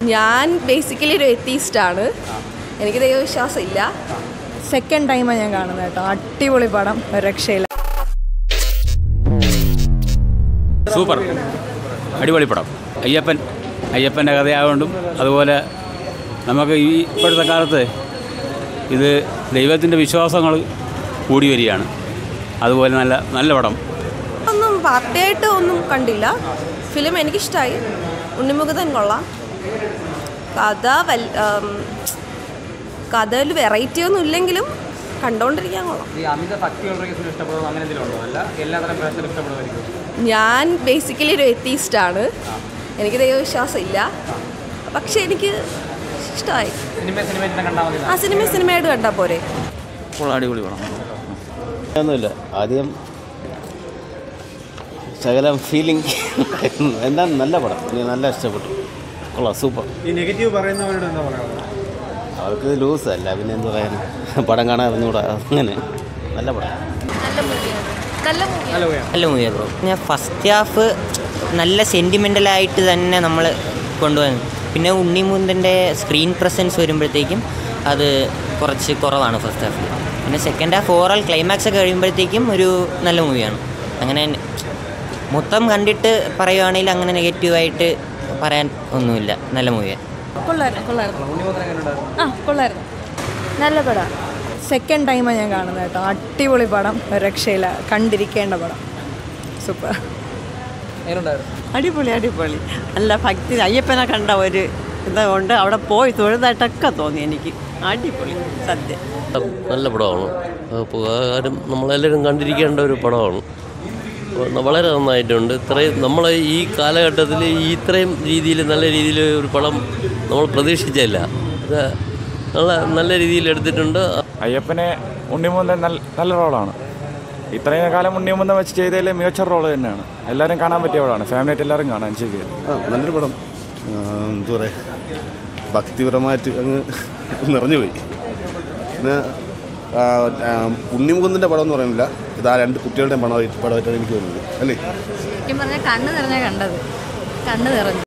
ഞാൻ ബേസിക്കലി ഒരു എത്തീസ്റ്റാണ് എനിക്ക് ദൈവവിശ്വാസം ഇല്ല സെക്കൻഡ് ടൈമാണ് ഞാൻ കാണുന്നത് കേട്ടോ അടിപൊളി പടം ഒരു രക്ഷയില്ല സൂപ്പർ അടിപൊളി പടം അയ്യപ്പൻ അയ്യപ്പൻ്റെ കഥയാകൊണ്ടും അതുപോലെ നമുക്ക് ഈ ഇപ്പോഴത്തെ കാലത്ത് ഇത് ദൈവത്തിൻ്റെ വിശ്വാസങ്ങൾ കൂടി വരികയാണ് അതുപോലെ നല്ല നല്ല പടം ഒന്നും പാർട്ടിയായിട്ട് ഒന്നും കണ്ടില്ല ഫിലിം എനിക്കിഷ്ടമായി ഉണ്ണിമുഖതൻ കൊള്ളാം കഥ വൽ കഥയിൽ വെറൈറ്റി ഒന്നും ഇല്ലെങ്കിലും കണ്ടോണ്ടിരിക്കാൻ കൊള്ളാം ഈ അമിത ഭക്തിയുള്ള കേസിന് ഇഷ്ടപ്പെടുന്നത് അങ്ങനെ എന്തെങ്കിലും ഉണ്ടോ അല്ല എല്ലാത്തരം പ്രേക്ഷകരും ഇഷ്ടപ്പെടുമായിരിക്കും ഞാൻ ബേസിക്കലി ഒരു എത്തീസ്റ്റാണ് എനിക്ക് ദൈവവിശ്വാസം ഇല്ല പക്ഷെ എനിക്ക് ഇഷ്ടമായി സിനിമ സിനിമ കണ്ടാൽ മതി ആ സിനിമ സിനിമയായിട്ട് കണ്ടാൽ പോരെ അടിപൊളി പടം ഒന്നുമില്ല ആദ്യം ശകലം ഫീലിംഗ് എന്താ നല്ല പടം എനിക്ക് നല്ല ഇഷ്ടപ്പെട്ടു കൊള്ളാം സൂപ്പർ ഈ നെഗറ്റീവ് പറയുന്നവരോട് എന്താ പറയുക അവർക്ക് ലൂസ് അല്ല പിന്നെ എന്ത് പറയാൻ പടം കാണാൻ അറിഞ്ഞുകൂടാ അങ്ങനെ നല്ല പടം നല്ല മൂവി നല്ല പോയാ നല്ല മൂവിയാണ് ബ്രോ പിന്നെ ഫസ്റ്റ് ഹാഫ് നല്ല സെൻറ്റിമെൻ്റലായിട്ട് തന്നെ നമ്മൾ കൊണ്ടുപോകുന്നു പിന്നെ ഉണ്ണിമുന്തൻ്റെ സ്ക്രീൻ പ്രസൻസ് വരുമ്പോഴത്തേക്കും അത് കുറച്ച് കുറവാണ് ഫസ്റ്റ് ഹാഫിൽ പിന്നെ സെക്കൻഡ് ഹാഫ് ഓവറോൾ ക്ലൈമാക്സ് ഒക്കെ കഴിയുമ്പോഴത്തേക്കും ഒരു നല്ല മൂവിയാണ് അങ്ങനെ മൊത്തം കണ്ടിട്ട് പറയുവാണെങ്കിൽ അങ്ങനെ നെഗറ്റീവായിട്ട് പറയാൻ ഒന്നുമില്ല നല്ല മൂവിയാണ് കൊള്ളായിരുന്നു കൊള്ളായിരുന്നു ആ കൊള്ളായിരുന്നു നല്ല പടം സെക്കൻഡ് ടൈമാണ് ഞാൻ കാണുന്നത് കേട്ടോ അടിപൊളി പടം ഒരു രക്ഷയില്ല കണ്ടിരിക്കേണ്ട പടം സൂപ്പർ എങ്ങനെയുണ്ടായിരുന്നു അടിപൊളി അടിപൊളി നല്ല ഭക്തി അയ്യപ്പനെ കണ്ട ഒരു ഇതുകൊണ്ട് അവിടെ പോയി തൊഴുതായിട്ടൊക്കെ തോന്നി എനിക്ക് അടിപൊളി സത്യം നല്ല പടമാണ് ഉപകാരം നമ്മളെല്ലാവരും കണ്ടിരിക്കേണ്ട ഒരു പടമാണ് അപ്പോൾ വളരെ നന്നായിട്ടുണ്ട് ഇത്രയും നമ്മളെ ഈ കാലഘട്ടത്തിൽ ഈ ഇത്രയും രീതിയിൽ നല്ല രീതിയിൽ ഒരു പടം നമ്മൾ പ്രതീക്ഷിച്ചില്ല ഇത് നല്ല നല്ല രീതിയിൽ എടുത്തിട്ടുണ്ട് അയ്യപ്പനെ ഉണ്ണിമുന്തൻ നല്ല നല്ല റോളാണ് ഇത്രയും കാലം ഉണ്ണിമുന്തൻ വെച്ച് ചെയ്തതിൽ മികച്ച റോൾ തന്നെയാണ് എല്ലാവരും കാണാൻ പറ്റിയ റോളാണ് ഫാമിലിയായിട്ട് എല്ലാവരും കാണാൻ ചെയ്തത് ആ നല്ലൊരു പടം എന്താ പറയുക ഭക്തിപരമായിട്ട് അങ്ങ് നിറഞ്ഞുപോയി പിന്നെ ഉണ്ണിമുഖത്തിൻ്റെ പടം എന്ന് പറയുന്നില്ല ഇത് ആ രണ്ട് കുട്ടികളുടെയും പടമായിട്ട് പടമായിട്ടാണ് എനിക്ക് തോന്നുന്നത് അല്ലേ സത്യം പറഞ്ഞാൽ കണ്ണ് നിറഞ്ഞാൽ കണ്ടത് കണ്ണ് നിറഞ്ഞു